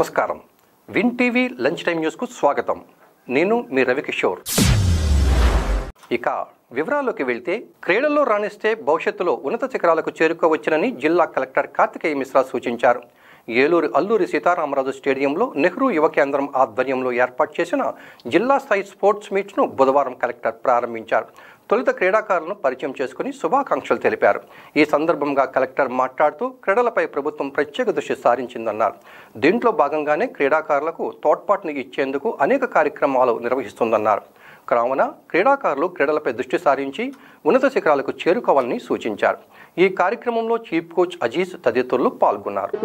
నమస్కారం win TV lunch time న్యూస్కు స్వాగతం నేను మీ రవికిషోర్ ఇక వివరాల్లోకి వెళ్తే క్రీడల్లో రాణిస్తే భవిష్యత్తులో ఉన్నత శిఖరాలకు చేరుకోవచ్చునని జిల్లా కలెక్టర్ కార్తికేయ మిశ్రా సూచించారు ఏలూరు అల్లూరి సీతారామరాజు స్టేడియంలో నెహ్రూ యువ కేంద్రం ఆధ్వర్యంలో ఏర్పాటు చేసిన జిల్లా స్థాయి స్పోర్ట్స్ మీట్ను బుధవారం కలెక్టర్ ప్రారంభించారు తొలుత క్రీడాకారులను పరిచయం చేసుకుని శుభాకాంక్షలు తెలిపారు ఈ సందర్భంగా కలెక్టర్ మాట్లాడుతూ క్రీడలపై ప్రభుత్వం ప్రత్యేక దృష్టి సారించిందన్నారు దీంట్లో భాగంగానే క్రీడాకారులకు తోడ్పాటును ఇచ్చేందుకు అనేక కార్యక్రమాలు నిర్వహిస్తుందన్నారు కావున క్రీడాకారులు క్రీడలపై దృష్టి సారించి ఉన్నత శిఖరాలకు చేరుకోవాలని సూచించారు ఈ కార్యక్రమంలో చీఫ్ కోచ్ అజీజ్ తదితరులు పాల్గొన్నారు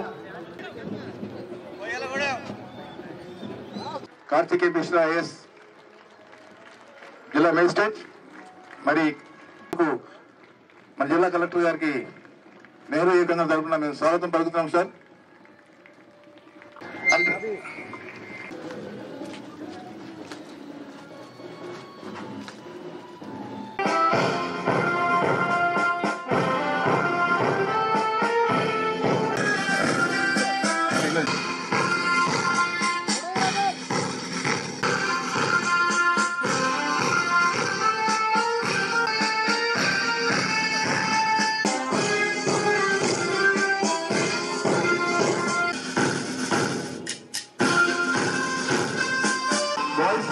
కార్తికేయ మిశ్రా ఐఎస్ జిల్లా మేజిస్ట్రేట్ మరి మన జిల్లా కలెక్టర్ గారికి నెహ్రూ యువ కేంద్రం తరఫున మేము స్వాగతం పలుకుతున్నాం సార్ అంటే బాయ్స్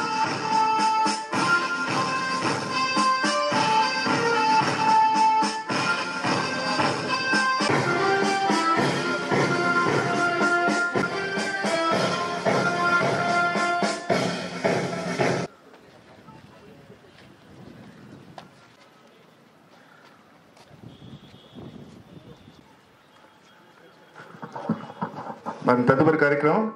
మన తదుపరి కార్యక్రమం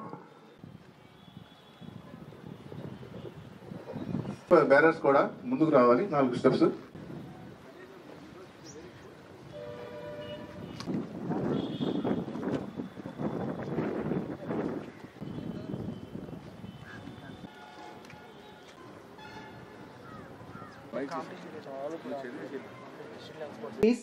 బ్యారర్స్ కూడా ముందుకు రావాలి నాలుగు steps is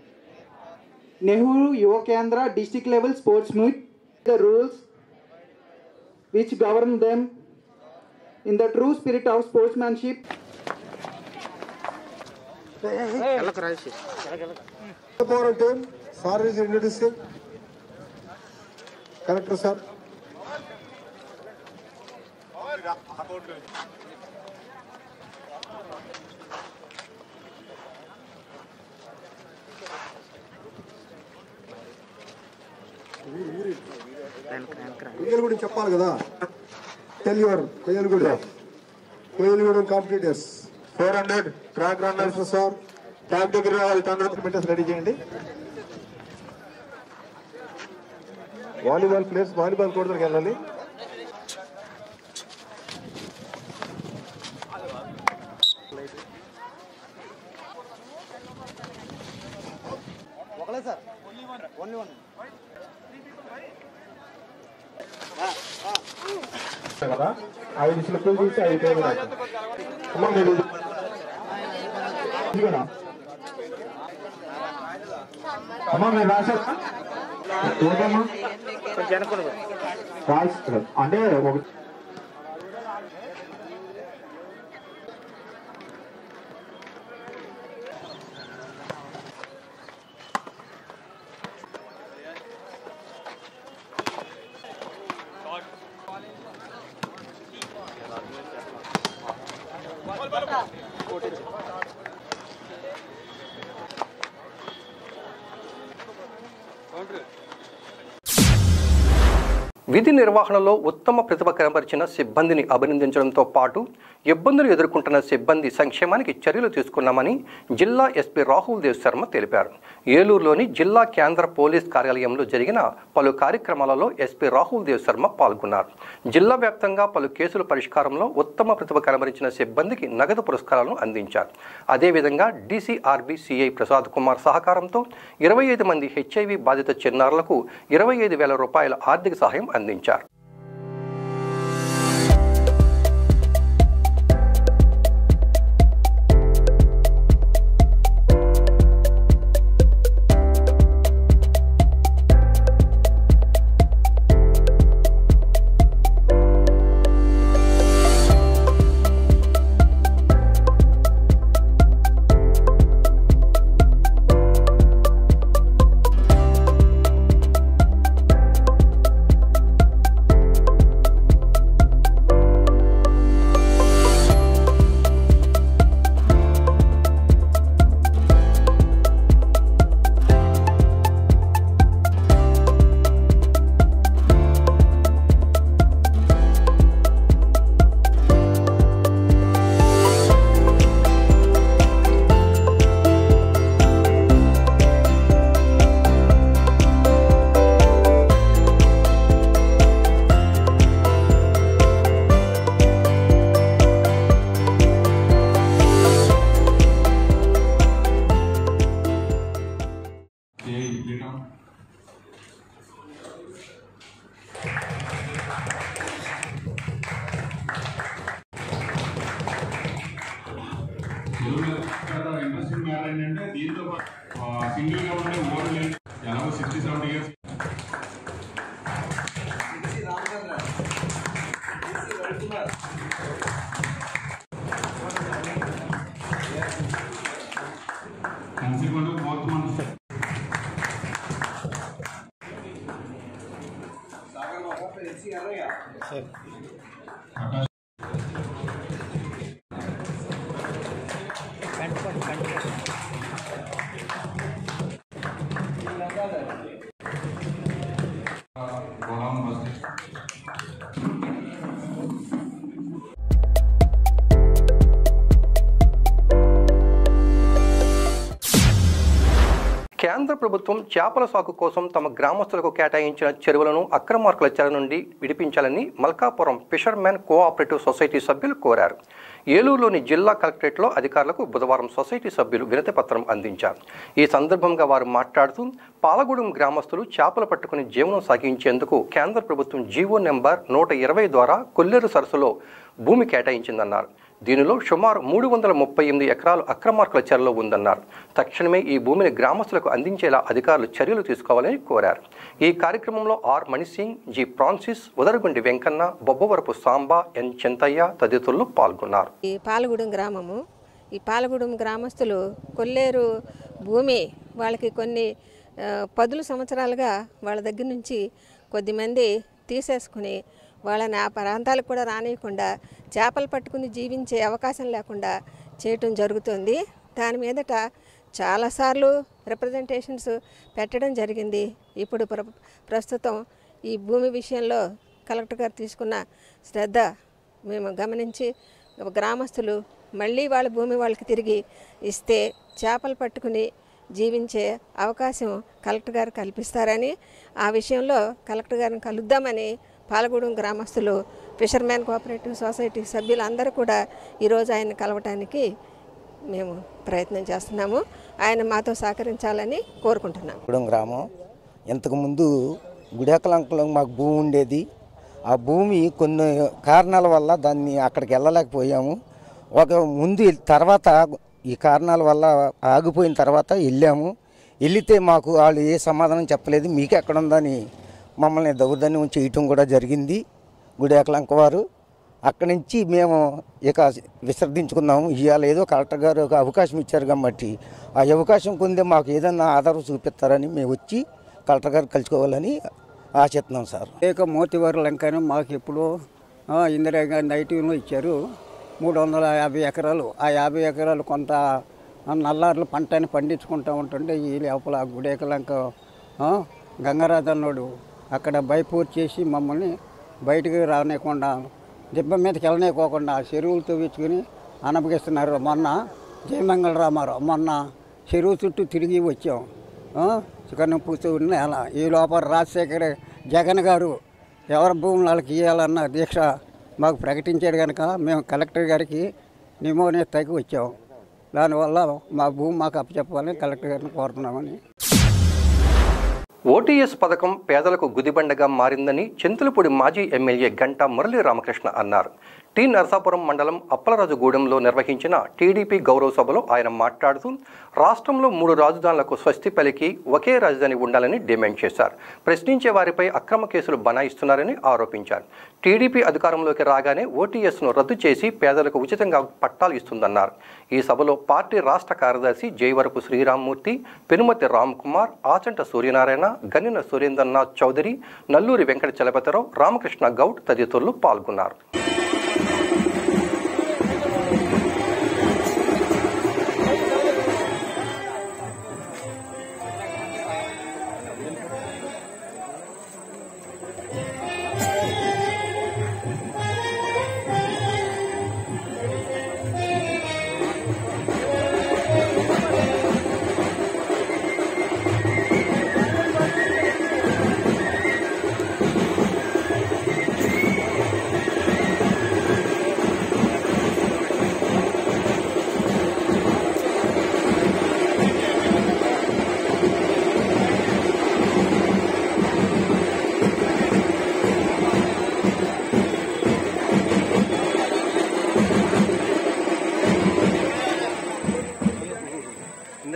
Nehru Yuva Kendra district level sports meet. The rules which govern them in the true spirit of sportsmanship. Foreign team, sir is introducing. Collector sir. Koyyalagudem చెప్పాలి కదా tell your Koyyalagudem Koyyalagudem competitors four hundred track runners sir tab దగ్గర రావాలి తొందరగా metres ready చేయండి volleyball players volleyball court దగ్గరికి వెళ్ళాలి కదా ఐదు స్లిప్పులు తీసి ఐదు పేరు రాశారు. అమ్మ మీరు ఇదిగోనా? అమ్మ మీరు రాశారా ఏంటమ్మా రాసి అంటే ఒక విధి నిర్వహణలో ఉత్తమ ప్రతిభ కనబరిచిన సిబ్బందిని అభినందించడంతో పాటు ఇబ్బందులు ఎదుర్కొంటున్న సిబ్బంది సంక్షేమానికి చర్యలు తీసుకున్నామని జిల్లా ఎస్పీ రాహుల్ దేవ్ శర్మ తెలిపారు ఏలూరులోని జిల్లా కేంద్ర పోలీస్ కార్యాలయంలో జరిగిన పలు కార్యక్రమాలలో ఎస్పీ రాహుల్ దేవ్ శర్మ పాల్గొన్నారు జిల్లా వ్యాప్తంగా పలు కేసుల పరిష్కారంలో ఉత్తమ ప్రతిభ కనబరిచిన సిబ్బందికి నగదు పురస్కారాలను అందించారు అదేవిధంగా డీసీఆర్బీ సిఐ ప్రసాద్ కుమార్ సహకారంతో ఇరవై ఐదు మంది హెచ్ఐవి బాధిత చిన్నారులకు ఇరవై ఐదు వేల రూపాయల ఆర్థిక సహాయం అందించారు విషయాలు ఏంటంటే దీంతో సింగిల్ గా ఉండే ఓల్డ్ ఏజ్ ఎలాగో sixty seventy years consequently both months godown bus కేంద్ర ప్రభుత్వం చేపల సాగు కోసం తమ గ్రామస్తులకు కేటాయించిన చెరువులను అక్రమార్కుల చెర నుండి విడిపించాలని మల్కాపురం ఫిషర్మెన్ కోఆపరేటివ్ సొసైటీ సభ్యులు కోరారు ఏలూరులోని జిల్లా కలెక్టరేట్లో అధికారులకు బుధవారం సొసైటీ సభ్యులు వినతి పత్రం అందించారు ఈ సందర్భంగా వారు మాట్లాడుతూ పాలగూడెం గ్రామస్తులు చేపలు పట్టుకుని జీవనం సాగించేందుకు కేంద్ర ప్రభుత్వం జీవో నెంబర్ నూట ఇరవై ద్వారా కొల్లేరు సరస్సులో భూమి కేటాయించిందన్నారు దీనిలో సుమారు మూడు వందల ముప్పై ఎనిమిది ఎకరాలు అక్రమార్కుల చెరలో ఉందన్నారు తక్షణమే ఈ భూమిని గ్రామస్తులకు అందించేలా అధికారులు చర్యలు తీసుకోవాలని కోరారు ఈ కార్యక్రమంలో R Manisingh G Francis Udaragundi Venkanna Bobbavarapu Samba N Chintayya తదితరులు పాల్గొన్నారు ఈ పాలగూడెం గ్రామము ఈ పాలగూడెం గ్రామస్తులు కొల్లేరు భూమి వాళ్ళకి కొన్ని ఆ, పదుల సంవత్సరాలుగా వాళ్ళ దగ్గర నుంచి కొద్దిమంది తీసేసుకుని వాళ్ళని ఆ ప్రాంతాలకు కూడా రానియకుండా చేపలు పట్టుకుని జీవించే అవకాశం లేకుండా చేయటం జరుగుతుంది దాని మీదట చాలాసార్లు రిప్రజెంటేషన్స్ పెట్టడం జరిగింది ఇప్పుడు ప్ర ప్రస్తుతం ఈ భూమి విషయంలో కలెక్టర్ గారు తీసుకున్న శ్రద్ధ మేము గమనించి గ్రామస్తులు మళ్ళీ వాళ్ళ భూమి వాళ్ళకి తిరిగి ఇస్తే చేపలు పట్టుకుని జీవించే అవకాశం కలెక్టర్ గారు కల్పిస్తారని ఆ విషయంలో కలెక్టర్ గారిని కలుద్దామని పాలగూడెం గ్రామస్తులు ఫిషర్మ్యాన్ కోఆపరేటివ్ సొసైటీ సభ్యులందరూ కూడా ఈరోజు ఆయన కలవటానికి మేము ప్రయత్నం చేస్తున్నాము ఆయన మాతో సహకరించాలని కోరుకుంటున్నాం గూడెం గ్రామం ఇంతకుముందు గుడెకలంకలో మాకు భూమి ఉండేది ఆ భూమి కొన్ని కారణాల వల్ల దాన్ని అక్కడికి వెళ్ళలేకపోయాము ఒక ముందు వెళ్- తర్వాత ఈ కారణాల వల్ల ఆగిపోయిన తర్వాత వెళ్ళాము వెళితే మాకు వాళ్ళు ఏ సమాధానం చెప్పలేదు మీకు ఎక్కడ ఉందని మమ్మల్ని దౌర్జన్యం చేయటం కూడా జరిగింది గుడేకలంక వారు అక్కడి నుంచి మేము ఇక విసర్జించుకున్నాము ఇవాళ ఏదో కలెక్టర్ గారు ఒక అవకాశం ఇచ్చారు కాబట్టి ఆ అవకాశం పొందే మాకు ఏదన్నా ఆధారం చూపిస్తారని మేము వచ్చి కలెక్టర్ గారు కలుసుకోవాలని ఆశిస్తున్నాం సార్ ఏక మోతివారు లంకను మాకు ఇప్పుడు ఆ, ఇందిరాగాంధీ ఐటీలో ఇచ్చారు మూడు వందల యాభై ఎకరాలు ఆ యాభై ఎకరాలు కొంత ఆ, నల్లార్లు పంటని పండించుకుంటూ ఉంటుంటే ఈ లోపల గుడేక లంక ఆ, గంగరాజన్నోడు అక్కడ బైపూర్ చేసి మమ్మల్ని బయటికి రానివ్వకుండా దిబ్బ మీదకి వెళ్ళనివ్వకుండా చెరువులు తవ్వించుకుని అనపగిస్తున్నారు మొన్న జయమంగళ రామారావు మొన్న చెరువు చుట్టూ తిరిగి వచ్చాం చికెన్ పూస్తూ నేల ఈ లోపల రాజశేఖర్ జగన్ గారు ఎవరి భూములు వాళ్ళకి ఇవ్వాలన్న దీక్ష మాకు ప్రకటించాడు కనుక మేము కలెక్టర్ గారికి నిమోనియా తగ్గి వచ్చాం దానివల్ల మా భూమి మాకు అప్పచెప్పాలని కలెక్టర్ గారిని కోరుతున్నామని ఓటీఎస్ పథకం పేదలకు గుదిబండగా మారిందని చింతలపూడి మాజీ ఎమ్మెల్యే గంటా మురళీ రామకృష్ణ అన్నారు టి నరసాపురం మండలం అప్పలరాజుగూడెంలో నిర్వహించిన టీడీపీ గౌరవ సభలో ఆయన మాట్లాడుతూ రాష్ట్రంలో మూడు రాజధానులకు స్వస్తి పలికి ఒకే రాజధాని ఉండాలని డిమాండ్ చేశారు ప్రశ్నించే వారిపై అక్రమ కేసులు బనాయిస్తున్నారని ఆరోపించారు టీడీపీ అధికారంలోకి రాగానే ఓటీఎస్ను రద్దు చేసి పేదలకు ఉచితంగా పట్టాలు ఇస్తుందన్నారు ఈ సభలో పార్టీ రాష్ట్ర కార్యదర్శి జైవరపు శ్రీరామ్మూర్తి పెనుమతి రామ్ కుమార్ ఆచంట సూర్యనారాయణ గన్నిన సురేంద్రనాథ్ చౌదరి నల్లూరి వెంకట చలపతిరావు రామకృష్ణ గౌడ్ తదితరులు పాల్గొన్నారు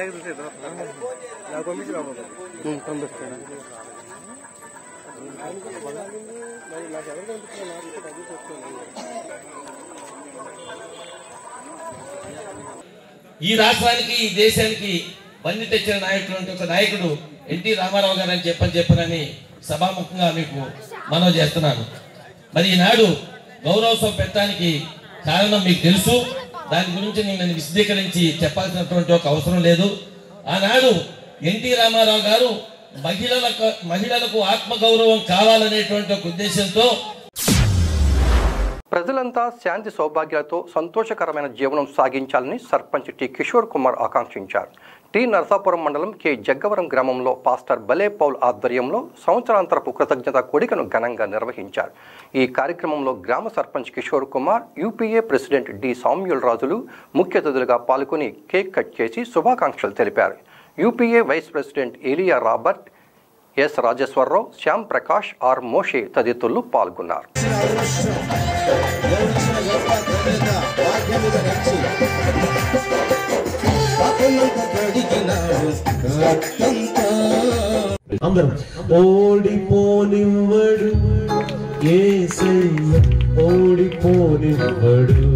ఈ రాష్ట్రానికి ఈ దేశానికి బంది తెచ్చిన నాయకుడు ఒక నాయకుడు ఎన్టీ రామారావు గారు అని చెప్పని చెప్పనని సభాముఖంగా మీకు మనవి చేస్తున్నాను మరి ఈనాడు గౌరవోత్సవం పెట్టడానికి కారణం మీకు తెలుసు దాని గురించి నేను విశదీకరించి చెప్పాల్సినటువంటి ఒక అవసరం లేదు ఆనాడు ఎన్టీ రామారావు గారు మహిళలకు మహిళలకు ఆత్మగౌరవం కావాలనేటువంటి ఒక ఉద్దేశంతో ప్రజలంతా శాంతి సౌభాగ్యాలతో సంతోషకరమైన జీవనం సాగించాలని సర్పంచ్ టి కిషోర్ కుమార్ ఆకాంక్షించారు టి నరసాపురం మండలం కె జగ్గవరం గ్రామంలో పాస్టర్ బలే పౌల్ ఆధ్వర్యంలో సంవత్సరాంతరపు కృతజ్ఞత కోడికను ఘనంగా నిర్వహించారు ఈ కార్యక్రమంలో గ్రామ sarpanch Kishore Kumar UPA president D Samuel Rajulu ముఖ్య అతిథులుగా పాల్గొని కేక్ కట్ చేసి శుభాకాంక్షలు తెలిపారు UPA vice president Elia Robert S Rajeshwararao Shyam Prakash R Moshe తదితరులు పాల్గొన్నారు అందరం ఓడిపోనివ్వడు ఏసయ్య ఓడిపోనివ్వడు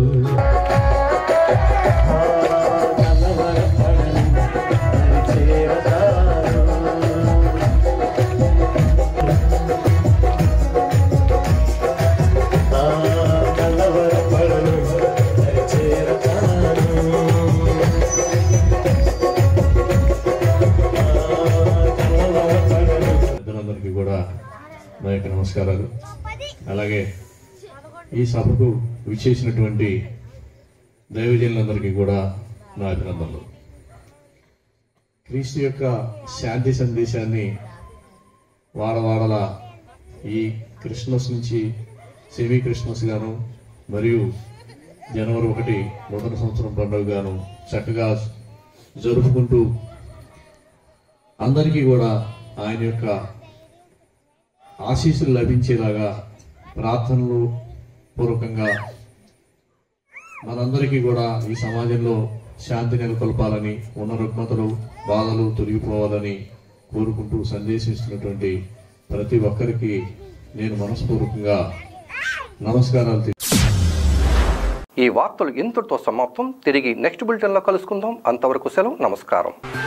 పెద్దలందరికీ కూడా నా యొక్క నమస్కారాలు అలాగే ఈ సభకు విచ్చేసినటువంటి దైవజనులందరికీ కూడా నా అభినందనలు క్రీస్తు యొక్క శాంతి సందేశాన్ని వాడవాడల ఈ క్రిస్మస్ నుంచి సెమీ క్రిస్మస్ గాను మరియు జనవరి ఒకటి నూతన సంవత్సరం పండుగ గాను చక్కగా జరుపుకుంటూ అందరికీ కూడా ఆయన యొక్క ఆశీస్సులు లభించేలాగా ప్రార్థనలు పూర్వకంగా మనందరికీ కూడా ఈ సమాజంలో శాంతి నెలకొల్పాలని ఉన్న రుగ్మతలు బాధలు తొలగిపోవాలని కోరుకుంటూ సందేశం ఇస్తున్నటువంటి ప్రతి ఒక్కరికి నేను మనస్పూర్వకంగా నమస్కారాలు తెలి- ఈ వార్తలు ఇంతటితో సమాప్తం తిరిగి నెక్స్ట్ బులెటిన్లో కలుసుకుందాం అంతవరకు సెలవు నమస్కారం